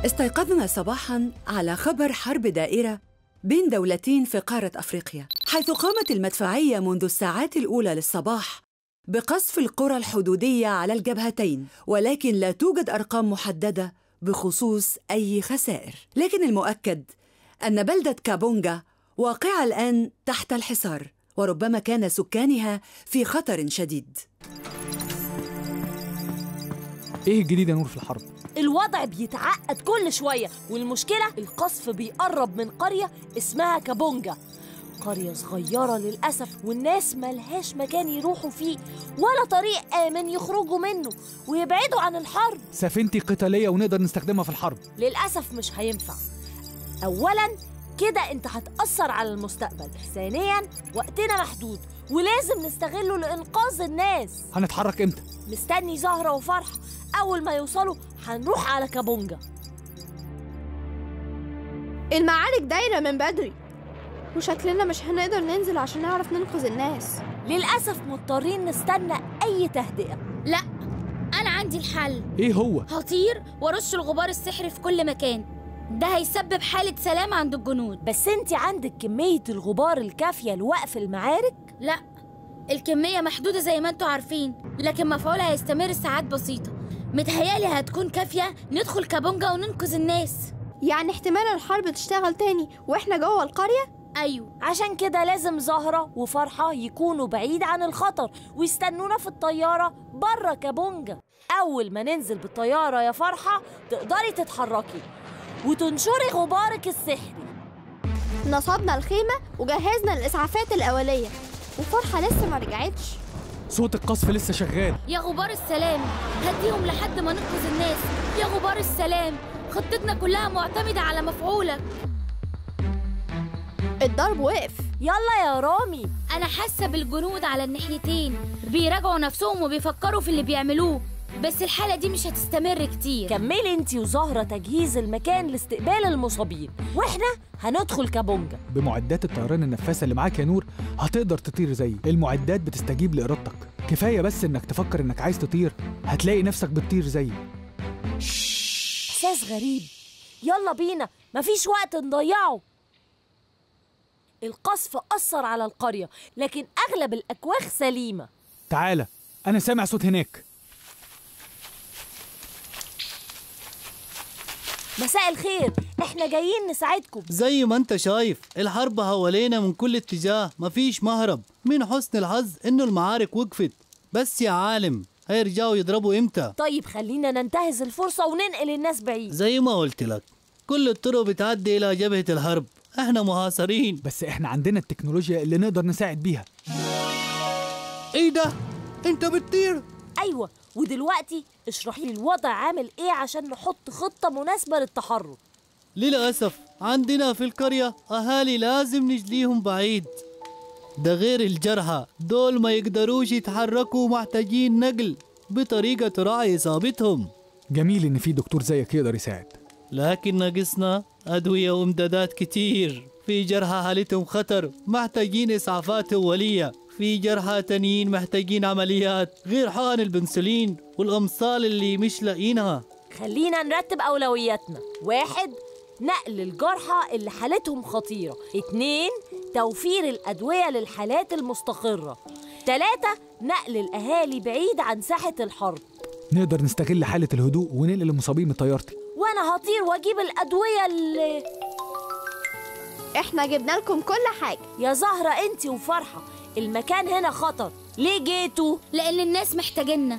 استيقظنا صباحا على خبر حرب دائرة بين دولتين في قارة أفريقيا حيث قامت المدفعية منذ الساعات الأولى للصباح بقصف القرى الحدودية على الجبهتين ولكن لا توجد أرقام محددة بخصوص أي خسائر لكن المؤكد أن بلدة كابونجا واقعة الآن تحت الحصار وربما كان سكانها في خطر شديد ايه الجديد يا نور في الحرب الوضع بيتعقد كل شوية والمشكلة القصف بيقرب من قرية اسمها كابونجا قرية صغيرة للأسف والناس ملهاش مكان يروحوا فيه ولا طريق آمن يخرجوا منه ويبعدوا عن الحرب سفينتي قتاليه ونقدر نستخدمها في الحرب للأسف مش هينفع أولاً كده أنت هتأثر على المستقبل ثانياً وقتنا محدود ولازم نستغله لإنقاذ الناس هنتحرك امتى مستني زهرة وفرحة أول ما يوصلوا هنروح على كابونجا المعارك دايرة من بدري وشكلنا مش هنقدر ننزل عشان نعرف ننقذ الناس للأسف مضطرين نستنى أي تهدئة لا أنا عندي الحل ايه هو هطير وارش الغبار السحري في كل مكان ده هيسبب حالة سلام عند الجنود بس انت عندك كمية الغبار الكافية لوقف المعارك لا الكمية محدودة زي ما انتوا عارفين لكن مفعولها هيستمر ساعات بسيطة متهيألي هتكون كافية ندخل كابونجا وننقذ الناس يعني احتمال الحرب تشتغل تاني واحنا جوه القرية أيوة عشان كده لازم زهرة وفرحة يكونوا بعيد عن الخطر ويستنونا في الطيارة بره كابونجا أول ما ننزل بالطيارة يا فرحة تقدري تتحركي وتنشري غبارك السحري نصبنا الخيمة وجهزنا الإسعافات الأولية وفرحة لسه ما رجعتش صوت القصف لسه شغال يا غبار السلام هديهم لحد ما ننقذ الناس يا غبار السلام خطتنا كلها معتمدة على مفعولك الضرب وقف يلا يا رامي أنا حاسة بالجنود على الناحيتين بيراجعوا نفسهم وبيفكروا في اللي بيعملوه بس الحالة دي مش هتستمر كتير كملي انتي وزهرة تجهيز المكان لاستقبال المصابين واحنا هندخل كابونجا بمعدات الطيران النفاثه اللي معاك يا نور هتقدر تطير زيي المعدات بتستجيب لارادتك كفايه بس انك تفكر انك عايز تطير هتلاقي نفسك بتطير زيي إحساس غريب يلا بينا مفيش وقت نضيعه القصف أثر على القرية لكن أغلب الأكواخ سليمة تعالى انا سامع صوت هناك مساء الخير احنا جايين نساعدكم زي ما انت شايف الحرب حوالينا من كل اتجاه مفيش مهرب من حسن الحظ انه المعارك وقفت بس يا عالم هيرجعوا يضربوا امتى طيب خلينا ننتهز الفرصة وننقل الناس بعيد زي ما قلت لك كل الطرق بتعدي الى جبهة الحرب احنا محاصرين بس احنا عندنا التكنولوجيا اللي نقدر نساعد بيها ايه ده انت بتطير أيوة ودلوقتي اشرحي لي الوضع عامل ايه عشان نحط خطة مناسبة للتحرك للأسف عندنا في القرية أهالي لازم نجليهم بعيد ده غير الجرحى دول ما يقدروش يتحركوا محتاجين نقل بطريقة تراعي إصابتهم جميل ان في دكتور زيك يقدر يساعد لكن ناقصنا أدوية وإمدادات كتير في جرحى حالتهم خطر محتاجين إسعافات أولية في جرحى تانيين محتاجين عمليات غير حقن البنسلين والأمصال اللي مش لاقيينها خلينا نرتب أولوياتنا واحد نقل الجرحى اللي حالتهم خطيرة اتنين توفير الأدوية للحالات المستقرة تلاتة نقل الأهالي بعيد عن ساحة الحرب نقدر نستغل حاله الهدوء وننقل المصابين من طيارتي وأنا هطير وأجيب الأدوية اللي احنا جبنا لكم كل حاجة يا زهرة أنت وفرحة المكان هنا خطر ليه جيتوا؟ لأن الناس محتاجيننا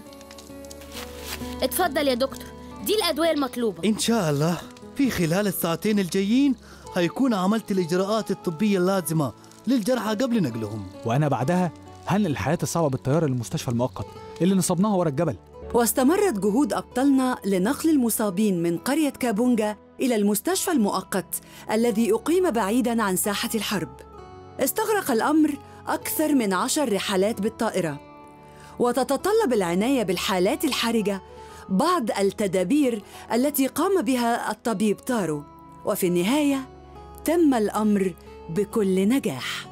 اتفضل يا دكتور دي الأدوية المطلوبة إن شاء الله في خلال الساعتين الجايين هيكون عملت الإجراءات الطبية اللازمة للجرحى قبل نقلهم وانا بعدها هنقل الحالات الصعبه بالطياره للمستشفى المؤقت اللي نصبناها ورا الجبل واستمرت جهود أبطالنا لنقل المصابين من قرية كابونجا إلى المستشفى المؤقت الذي أقيم بعيداً عن ساحة الحرب. استغرق الأمر أكثر من عشر رحلات بالطائرة، وتتطلب العناية بالحالات الحرجة بعض التدابير التي قام بها الطبيب تارو، وفي النهاية تم الأمر بكل نجاح.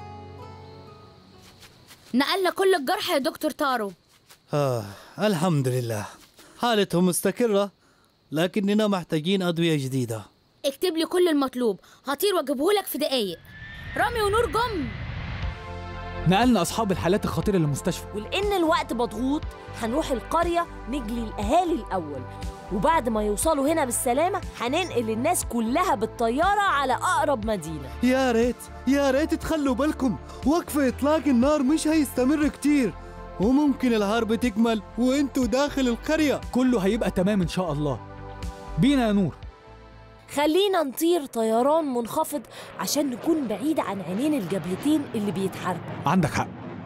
نقلنا كل الجرح يا دكتور تارو آه الحمد لله حالتهم مستقرة لكننا محتاجين أدوية جديدة اكتب لي كل المطلوب هطير واجيبه لك في دقايق رامي ونور جم نقلنا اصحاب الحالات الخطيره للمستشفى ولأن الوقت مضغوط هنروح القرية نجلي الأهالي الأول وبعد ما يوصلوا هنا بالسلامة هننقل الناس كلها بالطيارة على أقرب مدينة يا ريت يا ريت تخلوا بالكم وقف إطلاق النار مش هيستمر كتير وممكن الحرب تكمل وانتوا داخل القرية كله هيبقى تمام ان شاء الله بينا يا نور خلينا نطير طيران منخفض عشان نكون بعيد عن عينين الجبهتين اللي بيتحاربوا عندك حق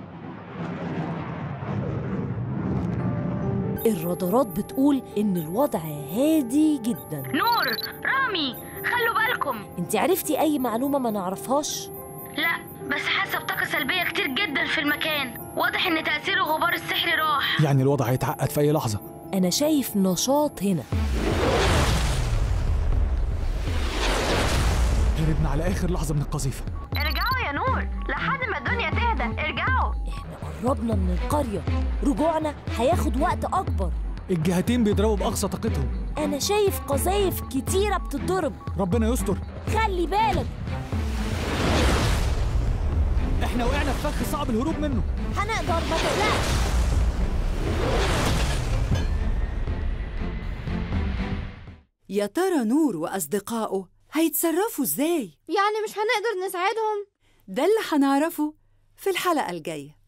الرادارات بتقول إن الوضع هادي جدا نور رامي خلوا بالكم انت عرفتي أي معلومة ما نعرفهاش؟ لا بس حاسه بطاقه سلبيه كتير جدا في المكان واضح ان تاثير غبار السحر راح يعني الوضع هيتعقد في اي لحظه أنا شايف نشاط هنا هربنا على اخر لحظه من القذيفه ارجعوا يا نور لحد ما الدنيا تهدى ارجعوا احنا قربنا من القرية رجوعنا هياخد وقت أكبر الجهتين بيضربوا باقصى طاقتهم أنا شايف قذايف كتيرة بتتضرب ربنا يستر خلي بالك احنا وقعنا في فخ صعب الهروب منه هنقدر ما تقلقش يا ترى نور وأصدقائه هيتصرفوا إزاي؟ يعني مش هنقدر نساعدهم ده اللي هنعرفه في الحلقة الجاية